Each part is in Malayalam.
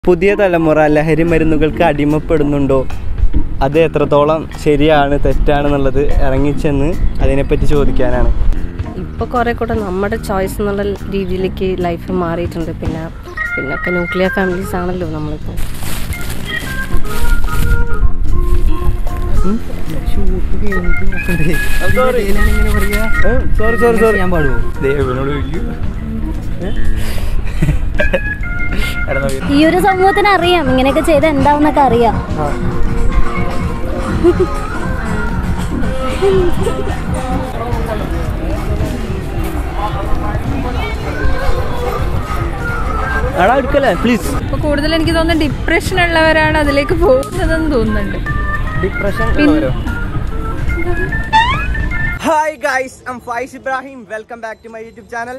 പുതിയ തലമുറ ലഹരി മരുന്നുകൾക്ക് അടിമപ്പെടുന്നുണ്ടോ അത് എത്രത്തോളം ശരിയാണ് തെറ്റാണെന്നുള്ളത് ഇറങ്ങിച്ചെന്ന് അതിനെപ്പറ്റി ചോദിക്കാനാണ് ഇപ്പോൾ കുറേ കൂടെ നമ്മുടെ ചോയ്സ് എന്നുള്ള രീതിയിലേക്ക് ലൈഫ് മാറിയിട്ടുണ്ട് പിന്നെ പിന്നെ ഒക്കെ ന്യൂക്ലിയർ ഫാമിലീസ് ആണല്ലോ നമ്മളിപ്പോൾ സോറി സോറി സോറി ചെയ്യാൻ പാടുവോ ഈ ഒരു സമൂഹത്തിന് അറിയാം ഇങ്ങനെയൊക്കെ ചെയ്ത് എന്താവുന്നൊക്കെ അറിയാം എടാ എടുക്കല്ലേ പ്ലീസ് ഇപ്പൊ കൂടുതൽ എനിക്ക് തോന്നുന്നു ഡിപ്രഷൻ ഉള്ളവരാണ് അതിലേക്ക് പോകുന്നതെന്ന് തോന്നുന്നുണ്ട് depression hi guys I'm Faiz Ibrahim welcome back to my YouTube channel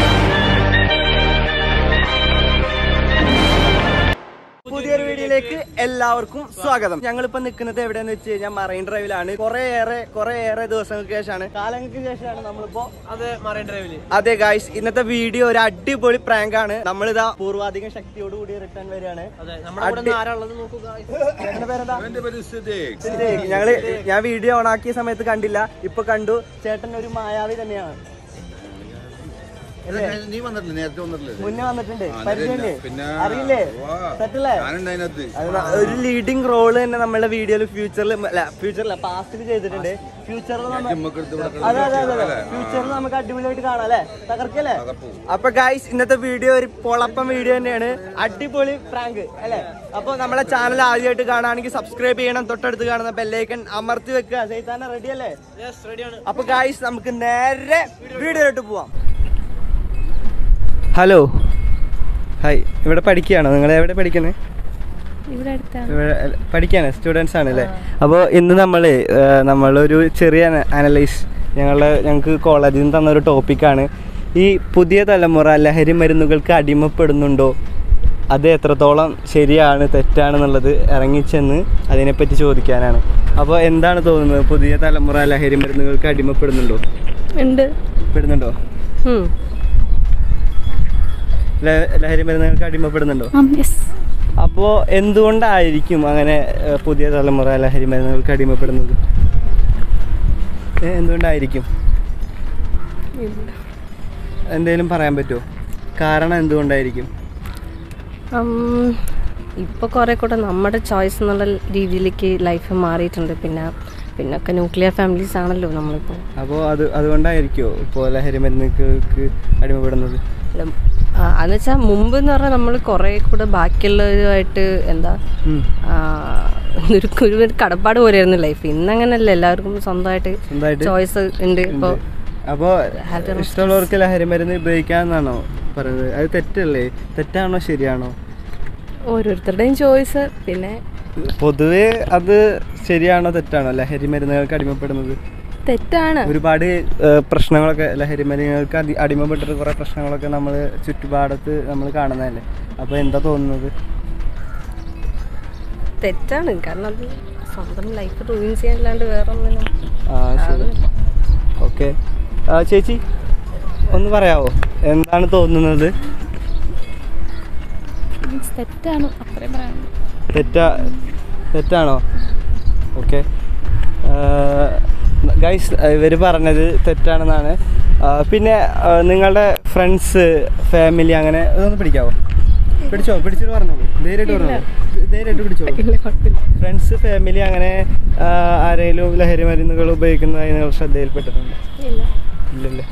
പുതിയൊരു വീഡിയോയിലേക്ക് എല്ലാവർക്കും സ്വാഗതം ഞങ്ങളിപ്പോ നിൽക്കുന്നത് എവിടെയെന്ന് വെച്ച് കഴിഞ്ഞാൽ മറൈൻ ഡ്രൈവിലാണ് കുറെ ഏറെ കുറെ ഏറെ ദിവസങ്ങൾക്ക് ശേഷമാണ് കാലങ്ങൾക്ക് ശേഷമാണ് നമ്മളിപ്പോ അതെ മറൈൻ ഡ്രൈവില് അതെ ഗായ്സ് ഇന്നത്തെ വീഡിയോ ഒരു അടിപൊളി പ്രാങ്ക് ആണ് നമ്മളിതാ പൂർവാധികം ശക്തിയോട് കൂടി റിട്ടേൺ വരികയാണ് അതെ നമ്മുടെ കൂടെ അടി- ആരാളുള്ളത് നോക്കുക ചേട്ടന്റെ പേരെന്താ സിദ്ദീഖ്. ഞങ്ങള് ഞാൻ വീഡിയോ ഓൺ ആക്കിയ സമയത്ത് കണ്ടില്ല ഇപ്പൊ കണ്ടു ചേട്ടൻ ഒരു മായാവി തന്നെയാണ് അല്ലേ? നീ വന്നിട്ടില്ല നേരത്തെ വന്നിട്ടില്ലേ മുന്നേ വന്നിട്ടുണ്ട് ആ, പരിചയമില്ലേ പിന്നെ അറിയില്ലേ വാ. സെറ്റല്ലേ ഞാനുണ്ട് അതിനകത്ത് അത് ന- ഒരു ലീഡിങ് റോള് തന്നെ നമ്മളുടെ വീഡിയോയിൽ ഫ്യൂച്ചറിൽ അല്ല ഫ്യൂച്ചറിൽ പാസ്റ്റിൽ ചെയ്തിട്ടുണ്ട് ഫ്യൂച്ചറിൽ ജിമ്മൊക്കെ എടുത്ത് ഇവിടെ അതെ അതെ അതെ അല്ലേ? ഫ്യൂച്ചറിൽ നമുക്ക് അടിപൊളിയായിട്ട് കാണാം അല്ലേ തകർക്കല്ലേ തകർപ്പു. അപ്പൊ ഗൈസ് ഇന്നത്തെ വീഡിയോ ഒരു പൊളപ്പം വീഡിയോ തന്നെയാണ് അടിപൊളി പ്രാങ്ക് അല്ലേ അപ്പൊ നമ്മളെ ചാനൽ ആദ്യമായിട്ട് കാണുകയാണെങ്കിൽ സബ്സ്ക്രൈബ് ചെയ്യണം തൊട്ടടുത്ത് കാണുന്ന ബെല്ലൈക്കൺ അമർത്തി വെക്കുക സൈത്താന റെഡി അല്ലേ അപ്പൊ ഗൈസ് നമുക്ക് നേരെ വീഡിയോയിലോട്ട് പോവാം ഹലോ ഹായ് ഇവിടെ പഠിക്കുകയാണോ നിങ്ങൾ എവിടെ പഠിക്കുന്നത് ഇവിടെ അടുത്താണ് ഇവിടെ പഠിക്കാണ് സ്റ്റുഡൻസ് ആണ് അല്ലേ അപ്പോൾ ഇന്ന് നമ്മൾ നമ്മളൊരു ചെറിയ അനലൈസ് ഞങ്ങളുടെ ഞങ്ങൾക്ക് കോളേജിൽ നിന്ന് തന്ന ഒരു ടോപ്പിക്കാണ് ഈ പുതിയ തലമുറ ലഹരി മരുന്നുകൾക്ക് അടിമപ്പെടുന്നുണ്ടോ അത് എത്രത്തോളം ശരിയാണ് തെറ്റാണെന്നുള്ളത് ഇറങ്ങിച്ചെന്ന് അതിനെപ്പറ്റി ചോദിക്കാനാണ് അപ്പോൾ എന്താണ് തോന്നുന്നത് പുതിയ തലമുറ ലഹരി മരുന്നുകൾക്ക് അടിമപ്പെടുന്നുണ്ടോ ഉണ്ട് പെടുന്നുണ്ടോ ഉം. ല- ലഹരി മരുന്നുകൾക്ക് അടിമപ്പെടുന്നുണ്ടോ അപ്പോൾ എന്തുകൊണ്ടായിരിക്കും അങ്ങനെ ഏഹ്, പുതിയ തലമുറ ലഹരി മരുന്നുകൾക്ക് അടിമപ്പെടുന്നത് ഏ, എന്തുകൊണ്ടായിരിക്കും എന്തെങ്കിലും പറയാൻ പറ്റുമോ കാരണം എന്തുകൊണ്ടായിരിക്കും ഉം, ഇപ്പോൾ കുറേ കൂടെ നമ്മുടെ ചോയ്സ് എന്നുള്ള രീതിയിലേക്ക് ലൈഫ് മാറിയിട്ടുണ്ട് പിന്നെ പിന്നെ ഒക്കെ ന്യൂക്ലിയർ ഫാമിലീസ് ആണല്ലോ നമ്മളിപ്പോൾ അപ്പോൾ അത് അതുകൊണ്ടായിരിക്കുമോ ഇപ്പോൾ ലഹരി മരുന്നുകൾക്ക് അടിമപ്പെടുന്നത് എന്ന് വെച്ചാൽ മുമ്പ് എന്ന് പറഞ്ഞാൽ നമ്മൾ കുറേ കൂടെ ബാക്കിയുള്ളവരുമായിട്ട് എന്താ ഉം. ആ, ഒരു ഒരു കടപ്പാട് പോലെയായിരുന്നു ലൈഫ് ഇന്നങ്ങനല്ല എല്ലാവർക്കും സ്വന്തമായിട്ട് സ്വന്തമായിട്ട് ചോയ്സ് ഉണ്ട് ഇപ്പോൾ അപ്പോൾ ഇഷ്ടമുള്ളവർക്ക് ലഹരി മരുന്ന് ഉപയോഗിക്കാമെന്നാണോ പറയുന്നത് അത് തെറ്റല്ലേ തെറ്റാണോ ശരിയാണോ ഓരോരുത്തരുടെയും ചോയ്സ് പിന്നെ പൊതുവേ അത് ശരിയാണോ തെറ്റാണോ ലഹരി മരുന്നുകൾക്ക് അടിമപ്പെടുന്നത് തെറ്റാണ് ഒരുപാട് ഏഹ്, പ്രശ്നങ്ങളൊക്കെ ലഹരി മരുന്നുകൾക്ക് അടി അടിമപ്പെട്ടിട്ട് കുറേ പ്രശ്നങ്ങളൊക്കെ നമ്മൾ ചുറ്റുപാടത്ത് നമ്മൾ കാണുന്നതല്ലേ അപ്പോൾ എന്താ തോന്നുന്നത് തെറ്റാണ് കാരണം അത് സ്വന്തം ലൈഫ് റൂയിൻ ചെയ്യാനല്ലാണ്ട് വേറെ ഒന്നിനും ആ ശരി ഓക്കെ ചേച്ചി ഒന്ന് പറയാവോ എന്താണ് തോന്നുന്നത് തെറ്റാണ് അത്രയും പറയാനുള്ളൂ തെറ്റാ തെറ്റാണോ ഓക്കെ ഗൈസ് ഇവർ പറഞ്ഞത് തെറ്റാണെന്നാണ് ആ, പിന്നെ ആ, നിങ്ങളുടെ ഫ്രണ്ട്സ് ഫാമിലി അങ്ങനെ അതൊന്ന് പിടിക്കാവോ പിടിച്ചോ പിടിച്ചിട്ട് പറഞ്ഞോളൂ ധൈര്യമായിട്ട് പറഞ്ഞോളൂ ധൈര്യമായിട്ട് പിടിച്ചോളൂ ഫ്രണ്ട്സ് ഫാമിലി അങ്ങനെ ആ, ആരെങ്കിലും ലഹരി മരുന്നുകൾ ഉപയോഗിക്കുന്നതായി നിങ്ങൾ ശ്രദ്ധയിൽപ്പെട്ടിട്ടുണ്ടോ ഇല്ലല്ലേ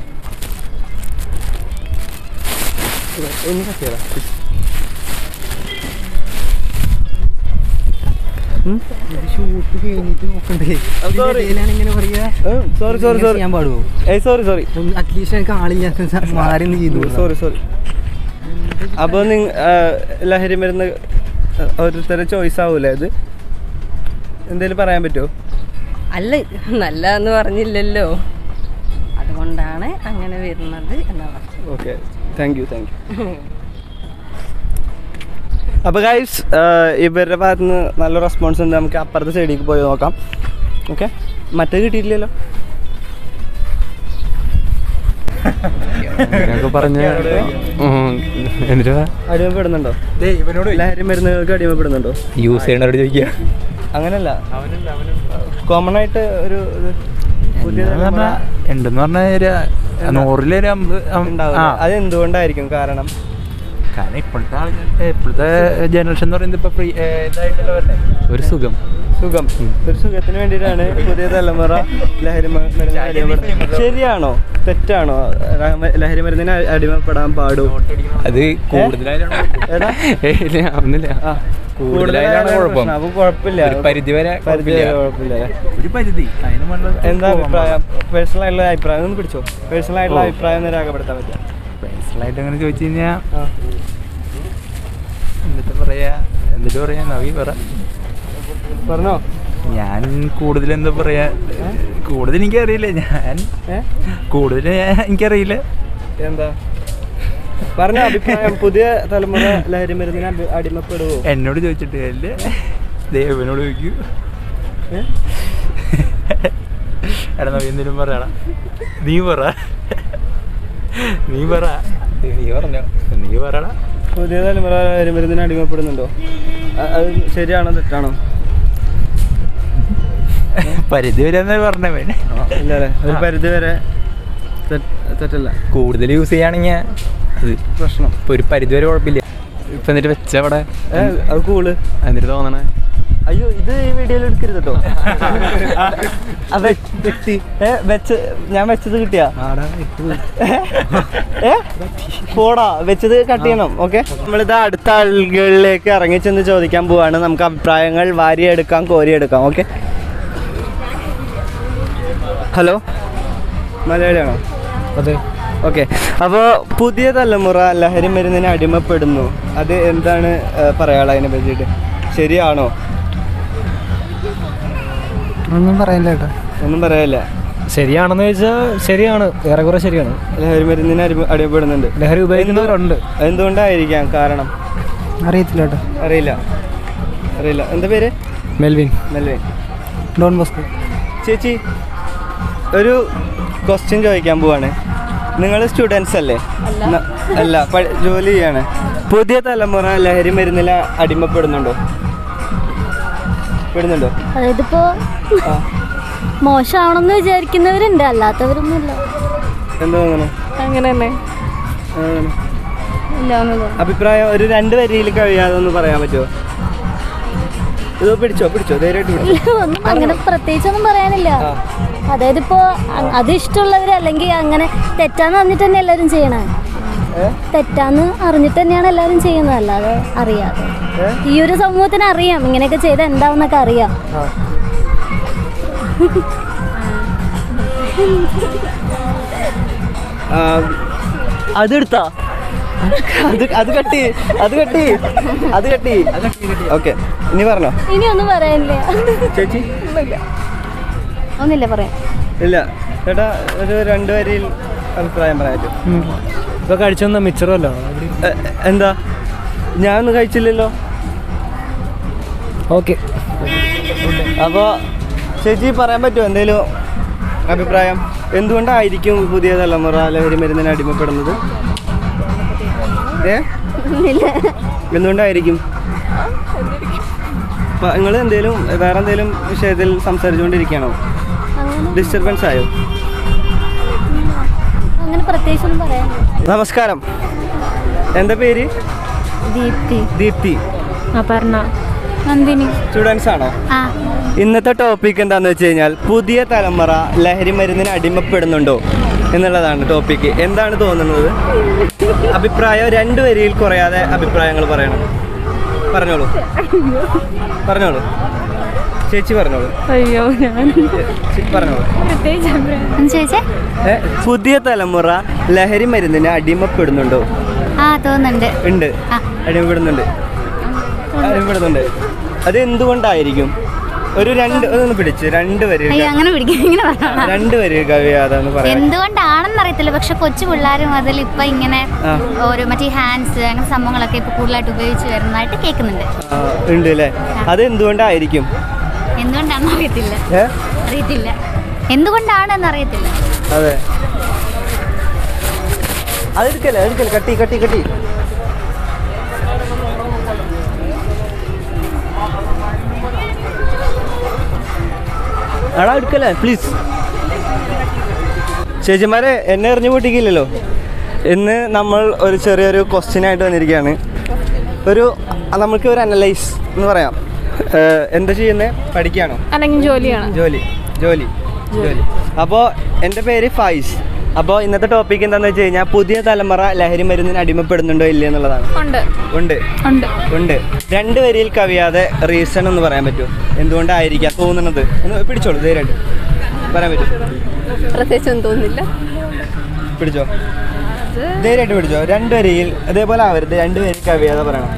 ഒന്ന് കത്തിയതാ ഷൂട്ട് കഴിഞ്ഞിട്ട് നോക്കണ്ടേ sorry. ഇങ്ങനെ പറയാ സോറി സോറി സോറി ചെയ്യാൻ പാടുവോ ഏയ് സോറി സോറി അറ്റ്ലീസ്റ്റ് എനിക്ക് ആളില്ലാത്ത സ- മാറി ഒന്ന് ചെയ്തു സോറി സോറി അപ്പോൾ നിങ്ങ ലഹരി മരുന്ന് ഓരോരുത്തരുടെ ചോയ്സ് ആവൂലേ അത് എന്തെങ്കിലും പറയാൻ പറ്റുമോ അല്ല നല്ല എന്ന് പറഞ്ഞില്ലല്ലോ അതുകൊണ്ടാണ് അങ്ങനെ വരുന്നത് എന്നാണ് okay thank you thank you അപ്പോൾ ഗൈസ് ഇവരുടെ ഭാഗത്ത് നിന്ന് നല്ല റെസ്പോൺസ് ഉണ്ട് നമുക്ക് അപ്പുറത്തെ സൈഡിലേക്ക് പോയി നോക്കാം ഓക്കെ മറ്റേ കിട്ടിയിട്ടില്ലല്ലോ അങ്ങനെയൊക്കെ പറഞ്ഞ എന്നിട്ട് അടിമപ്പെടുന്നുണ്ടോ ഇവനോട് ലഹരി മരുന്നുകൾക്ക് അടിമപ്പെടുന്നുണ്ടോ യൂസ് ചെയ്യണവരോട് ചോദിക്കുക അങ്ങനല്ല കോമൺ ആയിട്ട് ഒരു ഇത് പുതിയ തലമുറ ഉണ്ടെന്ന് പറഞ്ഞ നൂറിലൊരു അമ്പത് ഉണ്ടാവില്ല. അത് എന്തുകൊണ്ടായിരിക്കും കാരണം കാരണം ഇപ്പോഴത്തെ ആൾക്കാർ ഇപ്പോഴത്തെ ജനറേഷൻ എന്ന് പറയുന്നത് ഇപ്പൊ ഫ്രീ ഇതായിട്ടല്ലോ വരണേ ഒരു സുഖം സുഖം ഒരു സുഖത്തിന് വേണ്ടിയിട്ടാണ് പുതിയ തലമുറ ലഹരി മ- മരുന്നിന് അടിമപ്പെടുന്നത് ശരിയാണോ തെറ്റാണോ റഹ- ലഹരി മരുന്നിന് അ- അടിമപ്പെടാൻ പാടൂ അത് കൂടുതലായാലാണ് ഏതാ? ഏയ് ഇല്ല, ഒന്നുമില്ല ആ, കൂടുതലായാലാണ് കുഴപ്പം പ്രശ്നം. അപ്പൊ കുഴപ്പമില്ല ഒരു പരിധി വരെ പരിധി വരെ കുഴപ്പമില്ല അല്ലേ? ഒരു പരിധി അതിന് മുകളിൽ എന്താ അഭിപ്രായം പേഴ്സണൽ ആയിട്ടുള്ള അഭിപ്രായം ഒന്ന് പിടിച്ചോ പേഴ്സണൽ ആയിട്ടുള്ള അഭിപ്രായം ഒന്ന് രേഖപ്പെടുത്താൻ പറ്റും പേഴ്സണലായിട്ട് അങ്ങനെ ചോദിച്ചു കഴിഞ്ഞാൽ എന്നിട്ട് പറയാ എന്നിട്ട് പറയാ നവി പറ പറഞ്ഞോ ഞാൻ കൂടുതൽ എന്താ പറയാ കൂടുതൽ എനിക്കറിയില്ല ഞാൻ ഏ? കൂടുതൽ എനിക്കറിയില്ല എന്താ പറഞ്ഞ അഭിപ്രായം പുതിയ തലമുറ ലഹരി മരുന്നിന് അടി- അടിമപ്പെടുവോ എന്നോട് ചോദിച്ചിട്ട് കാര്യമില്ല ദേവനോട് ചോദിക്കൂ ഏ? എടാ നവി എന്തെങ്കിലും പറയണ നീ പറ നീ പറ നീ പറഞ്ഞോ നീ പറയണ പുതിയ തലമുറ ലഹരി മരുന്നിന് അടിമപ്പെടുന്നുണ്ടോ അ- അത് ശരിയാണോ തെറ്റാണോ പരിധി വരെ എന്നാ പറഞ്ഞ വേണേ ഇല്ല അല്ലേ ഒരു പരിധി വരെ തെറ്റ്- തെറ്റല്ല കൂടുതൽ യൂസ് ചെയ്യുകയാണെങ്കിൽ അത് പ്രശ്നം ഇപ്പൊ ഒരു പരിധി വരെ കുഴപ്പമില്ല ഇപ്പൊ എന്നിട്ട് വെച്ച അവിടെ ഏ അത് കൂള് എന്നിട്ട് തോന്നണേ അയ്യോ ഇത് ഈ വീഡിയോയിൽ എടുക്കരുത് കേട്ടോ ആ വെ- വ്യക്തി ഏ വെച്ച് ഞാൻ വെച്ചത് കിട്ടിയാ ഏ പോടാ വെച്ചത് കട്ട് ചെയ്യണം ഓക്കെ നമ്മളിത് അടുത്ത ആളുകളിലേക്ക് ഇറങ്ങി ചെന്ന് ചോദിക്കാൻ പോവാണ് നമുക്ക് അഭിപ്രായങ്ങൾ വാരിയെടുക്കാം കോരിയെടുക്കാം ഓക്കെ ഹലോ മലയാളിയാണോ അതെ ഓക്കെ അപ്പോൾ പുതിയ തലമുറ ലഹരി മരുന്നിന് അടിമപ്പെടുന്നു അത് എന്താണ് ഏ, പറയാനുള്ളത് അതിനെ പറ്റിയിട്ട് ശരിയാണോ ഒന്നും പറയില്ല കേട്ടോ ഒന്നും പറയാനില്ല ശരിയാണെന്ന് ചോദിച്ചാൽ ശരിയാണ് ഏറെക്കുറെ ശരിയാണ് ലഹരി മരുന്നിന് അടിമ അടിമപ്പെടുന്നുണ്ട് ലഹരി ഉപയോഗിക്കുന്നവരുണ്ട് എന്തുകൊണ്ടായിരിക്കാം കാരണം അറിയത്തില്ല കേട്ടോ അറിയില്ല അറിയില്ല എന്താ പേര് മെൽവിൻ മെൽവിൻ ഡോൺ ബോസ്കോ ചേച്ചി ഒരു ക്വസ്റ്റ്യൻ ചോദിക്കാൻ പോവാണ് നിങ്ങൾ സ്റ്റുഡൻസ് അല്ലേ ന- അല്ല പ- ജോലി ചെയ്യാണ് പുതിയ തലമുറ ലഹരി മരുന്നിൽ അടിമപ്പെടുന്നുണ്ടോ പെടുന്നുണ്ടോ അതായത് ഇപ്പോ ആ മോശമാണെന്ന് വിചാരിക്കുന്നവരുണ്ട് അല്ലാത്തവരൊന്നുമില്ല എന്താ തോന്നുന്നു അങ്ങനെ തന്നെ എന്താ തോന്നുന്നു? ഇല്ല ഒന്നും അഭിപ്രായം ഒരു രണ്ട് വരിയിൽ കഴിയാതെ ഒന്ന് പറയാൻ പറ്റുമോ ഇത് പിടിച്ചോ പിടിച്ചോ ധൈര്യമായിട്ട് പിടിച്ചോ ഇല്ല, ഒന്നും അങ്ങനെ പ്രത്യേകിച്ചൊന്നും പറയാനില്ല ആ. അതായത് ഇപ്പോ അ- അത് ഇഷ്ടമുള്ളവര് അല്ലെങ്കിൽ അങ്ങനെ തെറ്റാന്ന് അറിഞ്ഞിട്ട് തന്നെ എല്ലാവരും ചെയ്യണേ ഏ? തെറ്റാന്ന് അറിഞ്ഞിട്ട് തന്നെയാണ് എല്ലാവരും ചെയ്യുന്നത് അല്ലാതെ അറിയാതെ ഏ? ഈ ഒരു സമൂഹത്തിന് അറിയാം ഇങ്ങനെയൊക്കെ ചെയ്താൽ എന്താവുന്നൊക്കെ അറിയാം ആ. ആ, അതെടുത്താ അത് അത് കട്ടി അത് കട്ടി അത് കട്ടി ഓക്കെ ഇനി പറഞ്ഞോ ഇനി ഒന്നും പറയാനില്ല ചേച്ചി ഒന്നില്ല പറയാം ഇല്ല ചേട്ടാ ഒരു രണ്ട് വരിയിൽ അഭിപ്രായം പറയാൻ പറ്റും ഇപ്പൊ കഴിച്ചെന്ന മിച്ചറല്ലോ എ- എന്താ ഞാനൊന്നും കഴിച്ചില്ലല്ലോ ഓക്കെ അപ്പോൾ ചേച്ചി പറയാൻ പറ്റുമോ എന്തെങ്കിലും അഭിപ്രായം എന്തുകൊണ്ടായിരിക്കും പുതിയ തലമുറ ലഹരി മരുന്നിന് അടിമപ്പെടുന്നത് ഏ എന്തുകൊണ്ടായിരിക്കും നിങ്ങൾ എന്തേലും വേറെ എന്തേലും വിഷയത്തിൽ സംസാരിച്ചുകൊണ്ടിരിക്കുകയാണോ അങ്ങനെ ഡിസ്റ്റർബൻസ് ആയോ അങ്ങനെ പ്രത്യേകിച്ചൊന്നും പറയാനില്ല നമസ്കാരം എന്താ പേര് ദീപ്തി ദീപ്തി അപർണ നന്ദിനി സ്റ്റുഡൻസ് ആണോ ആ ഇന്നത്തെ ടോപ്പിക് എന്താന്ന് വെച്ച് കഴിഞ്ഞാൽ പുതിയ തലമുറ ലഹരി മരുന്നിന് അടിമപ്പെടുന്നുണ്ടോ എന്നുള്ളതാണ് ടോപ്പിക്ക് എന്താണ് തോന്നുന്നത് അഭിപ്രായം രണ്ട് വരിയിൽ കുറയാതെ അഭിപ്രായങ്ങൾ പറയണം പറഞ്ഞോളൂ പറഞ്ഞോളൂ ചേച്ചി പറഞ്ഞോളൂ അയ്യോ ഞാൻ ചേ- പറഞ്ഞോളൂ പ്രത്യേകിച്ച് എന്ന് ചോദിച്ചേ ഏ, പുതിയ തലമുറ ലഹരി മരുന്നിന് അടിമപ്പെടുന്നുണ്ടോ ആ തോന്നുന്നുണ്ട് ഉണ്ട് ആ. അടിമപ്പെടുന്നുണ്ട് അടിമപ്പെടുന്നുണ്ട് അത് എന്തുകൊണ്ടായിരിക്കും ഒരു രണ്ട് ഒന്ന് പിടിച്ച് രണ്ട് വരി അയ്യോ അങ്ങനെ പിടിക്കാം ഇങ്ങനെ പറഞ്ഞോളാം രണ്ട് വരി കവിയാതെ ഒന്ന് പറയാം എന്തുകൊണ്ടാണെന്ന് അറിയത്തില്ല പക്ഷെ കൊച്ചു പിള്ളേരും അതിൽ ഇപ്പൊ ഇങ്ങനെ ആ. ഓരോ മറ്റേ ഹാൻഡ്സ് അങ്ങനെ സംഭവങ്ങളൊക്കെ ഇപ്പൊ കൂടുതലായിട്ട് ഉപയോഗിച്ച് വരുന്നതായിട്ട് കേൾക്കുന്നുണ്ട് ആ, ഉണ്ട് അല്ലേ അത് എന്തുകൊണ്ടായിരിക്കും എന്തുകൊണ്ടാണെന്ന് അറിയത്തില്ല ഏ അറിയത്തില്ല എന്തുകൊണ്ടാണെന്ന് അറിയത്തില്ല അതെ അത് എടുക്കല്ലേ അത് എടുക്കല്ലേ കട്ടി കട്ടി കട്ടി ആടാ എടുക്കല്ലേ പ്ലീസ് ചേച്ചിമാരെ എന്നെ എറിഞ്ഞു പൊട്ടിക്കില്ലല്ലോ ഇന്ന് നമ്മൾ ഒരു ചെറിയൊരു ക്വസ്റ്റ്യൻ ആയിട്ട് വന്നിരിക്കുകയാണ് ഒരു നമുക്ക് ഒരു അനലൈസ് എന്ന് പറയാം ഏഹ്, എന്താ ചെയ്യുന്നത് പഠിക്കുകയാണോ അല്ലെങ്കിൽ ജോലിയാണ് ജോലി ജോലി ജോലി അപ്പോൾ എൻ്റെ പേര് ഫൈസ് അപ്പോൾ ഇന്നത്തെ ടോപ്പിക് എന്താണെന്ന് വെച്ച് കഴിഞ്ഞാൽ പുതിയ തലമുറ ലഹരി മരുന്നിന് അടിമപ്പെടുന്നുണ്ടോ ഇല്ലേ എന്നുള്ളതാണ് ഉണ്ട് ഉണ്ട് ഉണ്ട് ഉണ്ട് രണ്ട് വരിയിൽ കവിയാതെ റീസൺ എന്ന് പറയാൻ പറ്റുമോ എന്തുകൊണ്ടായിരിക്കാം തോന്നുന്നത് ഒന്ന് പിടിച്ചോളൂ ധൈര്യമായിട്ട് പറയാൻ പറ്റും പ്രത്യേകിച്ചൊന്നും തോന്നുന്നില്ല പിടിച്ചോ ധൈര്യമായിട്ട് പിടിച്ചോ രണ്ട് വരിയിൽ അതേപോലെ ആവരുത് രണ്ട് വരിയിൽ കവിയാതെ പറയണം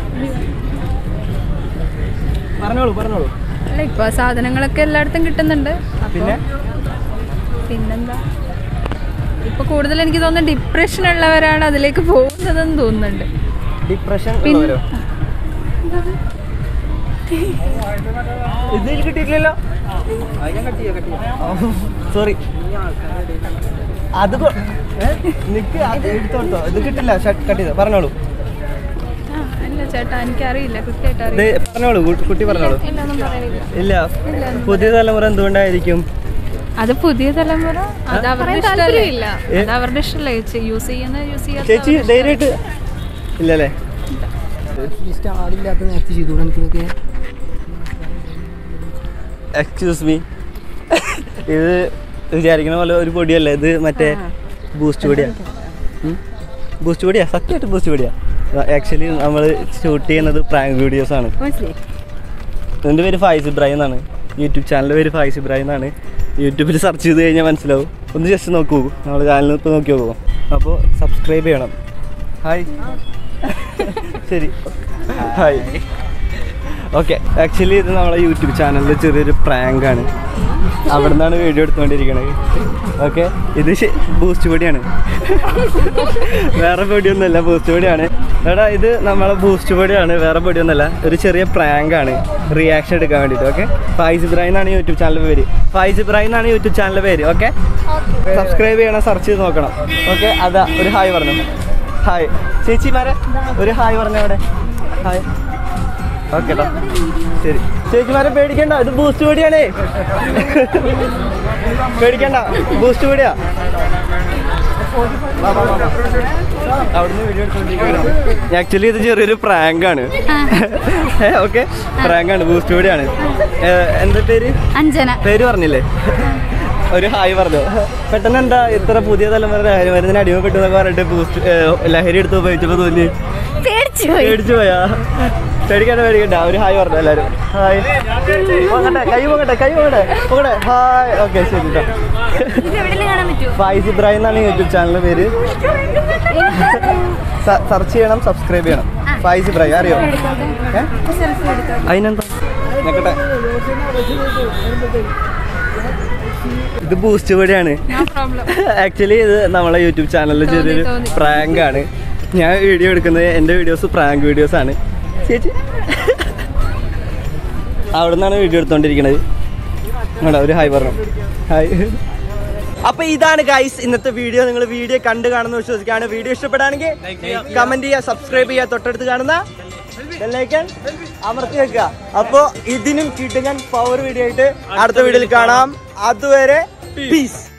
പറഞ്ഞോളൂ പറഞ്ഞോളൂ അല്ല ഇപ്പൊ സാധനങ്ങളൊക്കെ എല്ലായിടത്തും കിട്ടുന്നുണ്ട് അപ്പൊ പിന്നെ പിന്നെന്താ ഇപ്പൊ കൂടുതൽ എനിക്ക് തോന്നുന്നു ഡിപ്രഷൻ ഉള്ളവരാണ് അതിലേക്ക് പോകുന്നതെന്ന് തോന്നുന്നുണ്ട് ഡിപ്രഷൻ പിന്നെ- ഉള്ളവരോ ഇതിൽ കിട്ടിയിട്ടില്ലല്ലോ സോറി അത് കൊ- ഏ? നിക്ക് അത് എടുത്തോട്ടോ ഇത് കിട്ടില്ല കട്ട് ചെയ്തോ പറഞ്ഞോളൂ ആ, അല്ല ചേട്ടാ എനിക്കറിയില്ല കൃത്യമായിട്ട് ഇത് അറിയില്ല പറഞ്ഞോളൂ കു- കുട്ടി പറഞ്ഞോളൂ ഇല്ല ഒന്നും പറയില്ല ഇല്ല പുതിയ തലമുറ എന്തുകൊണ്ടായിരിക്കും അത് പുതിയ തലമുറ അത് അവരുടെ ഇഷ്ടമല്ല ഏ? അത് അവരുടെ ഇഷ്ടമല്ലേ യൂസ് ചെയ്യുന്ന യൂസ് ചെയ്യാത്ത ചേച്ചി അവരുടെ ധൈര്യമായിട്ട് ഇല്ലല്ലേ ആളില്ലാത്ത നേരത്തെ ചെയ്തു എനിക്കിതൊക്കെ എക്സ്ക്യൂസ് മീ ഇത് വിചാരിക്കണ പോലെ ഒരു പൊടിയല്ല ഇത് മറ്റേ ബൂസ്റ്റ് പൊടിയാ ബൂസ്റ്റ് പൊടിയാ സത്യമായിട്ട് ബൂസ്റ്റ് പൊടിയാ ആക്ച്വലി നമ്മൾ ഷൂട്ട് ചെയ്യുന്നത് പ്രാങ്ക് വീഡിയോസ് ആണ് മനസ്സിലായി എൻ്റെ പേര് ഫായിസ് ഇബ്രാഹിം എന്നാണ് യൂട്യൂബ് ചാനലിൻ്റെ പേര് ഫായിസ് ഇബ്രാഹിം എന്നാണ് യൂട്യൂബിൽ സെർച്ച് ചെയ്ത് കഴിഞ്ഞാൽ മനസ്സിലാവും ഒന്ന് ജസ്റ്റ് നോക്കൂ നമ്മൾ ചാനലിൽ ഇപ്പോൾ നോക്കി നോക്കൂ അപ്പോൾ സബ്സ്ക്രൈബ് ചെയ്യണം ഹായ് ശരി ഹായ് ഓക്കെ ആക്ച്വലി ഇത് നമ്മളെ യൂട്യൂബ് ചാനലിൽ ചെറിയൊരു prank ആണ് അവിടെ നിന്നാണ് വീഡിയോ എടുത്തുകൊണ്ടിരിക്കുന്നത് ഓക്കെ ഇത് ബൂസ്റ്റ് പൊടിയാണ് വേറെ പൊടിയൊന്നുമല്ല ബൂസ്റ്റ് പൊടിയാണ് എടാ ഇത് നമ്മളെ ബൂസ്റ്റ് പൊടിയാണ് വേറെ പൊടിയൊന്നുമല്ല ഒരു ചെറിയ prank ആണ് റിയാക്ഷൻ എടുക്കാൻ വേണ്ടിയിട്ട് ഓക്കെ ഫൈസ് ഇബ്രാഹിം എന്നാണ് യൂട്യൂബ് ചാനലിൻ്റെ പേര് ഫൈസ് ഇബ്രാഹിം എന്നാണ് യൂട്യൂബ് ചാനലിൻ്റെ പേര് ഓക്കെ സബ്സ്ക്രൈബ് ചെയ്യണം സെർച്ച് ചെയ്ത് നോക്കണം ഓക്കെ അതാ ഒരു ഹായ് പറഞ്ഞു ഹായ് ചേച്ചിമാരെ ഒരു ഹായ് പറഞ്ഞു അവിടെ ഹായ് ഓക്കെ ട്ടോ ശരി ചേച്ചിമാരെ പേടിക്കണ്ട ഇത് ബൂസ്റ്റ് പൊടിയാണേ പേടിക്കണ്ട ബൂസ്റ്റ് പൊടിയാ അവിടുന്ന് വീഡിയോ എടുത്തോണ്ടിരിക്കണം ആക്ച്വലി ഇത് ചെറിയൊരു പ്രാങ്ക് ആണ് ഓക്കെ പ്രാങ്ക് ആണ് ബൂസ്റ്റ് പൊടിയാണ് ഏ, എന്താ പേര് അഞ്ജന പേര് പറഞ്ഞില്ലേ ഒരു ഹായ് പറഞ്ഞു പെട്ടെന്ന് എന്താ ഇത്ര പുതിയ തലമുറ ലഹരി മരുന്നിന് അടിമപ്പെട്ടു എന്നൊക്കെ പറഞ്ഞിട്ട് ബൂസ്റ്റ് ഏ, ലഹരി എടുത്ത് ഉപയോഗിച്ചപ്പോ തോന്നി പേടിച്ചു പോയി പേടിച്ചു പോയാ പേടിക്കണ്ട പേടിക്കണ്ട ഒരു ഹായ് പറഞ്ഞു എല്ലാവരും ഹായ് പോകട്ടെ കൈ പോകട്ടെ കൈ പോകട്ടെ പോകട്ടെ ഹായ് ഓക്കെ ശരി കേട്ടോ ഇത് എവിടെയെങ്കിലും കാണാൻ പറ്റുമോ ഫൈസ് ഇബ്രാഹിം എന്നാണ് യൂട്യൂബ് ചാനലിന്റെ പേര് സെർച്ച് ചെയ്യണം സബ്സ്ക്രൈബ് ചെയ്യണം ഫൈസ് ഇബ്രാഹിം അറിയോ ഏ? അതിനെന്താ നോക്കട്ടെ ഇത് ബൂസ്റ്റ് പൊടിയാണ് പ്രോബ്ലം ആക്ച്വലി ഇത് നമ്മളെ യൂട്യൂബ് ചാനലിൽ ചെറിയൊരു തോന്നി. പ്രാങ്ക് ആണ് ഞാൻ വീഡിയോ എടുക്കുന്നത് എൻ്റെ വീഡിയോസ് പ്രാങ്ക് വീഡിയോസ് ആണ് ചേച്ചി അവിടെ നിന്നാണ് വീഡിയോ എടുത്തോണ്ടിരിക്കുന്നത് വേണ്ട ഒരു ഹായ് പറഞ്ഞു ഹായ് അപ്പൊ ഇതാണ് ഗൈസ് ഇന്നത്തെ വീഡിയോ നിങ്ങൾ വീഡിയോ കണ്ടു കാണുന്ന വിശ്വസിക്കുകയാണ് വീഡിയോ ഇഷ്ടപ്പെടുകയാണെങ്കിൽ കമന്റ് ചെയ്യുക സബ്സ്ക്രൈബ് ചെയ്യുക തൊട്ടടുത്ത് കാണുന്ന ബെല്ലൈക്കൺ അമർത്തി വെക്കുക അപ്പോ ഇതിനും കിട്ടുക പവർ വീഡിയോ ആയിട്ട് അടുത്ത വീഡിയോയിൽ കാണാം അതുവരെ പീസ്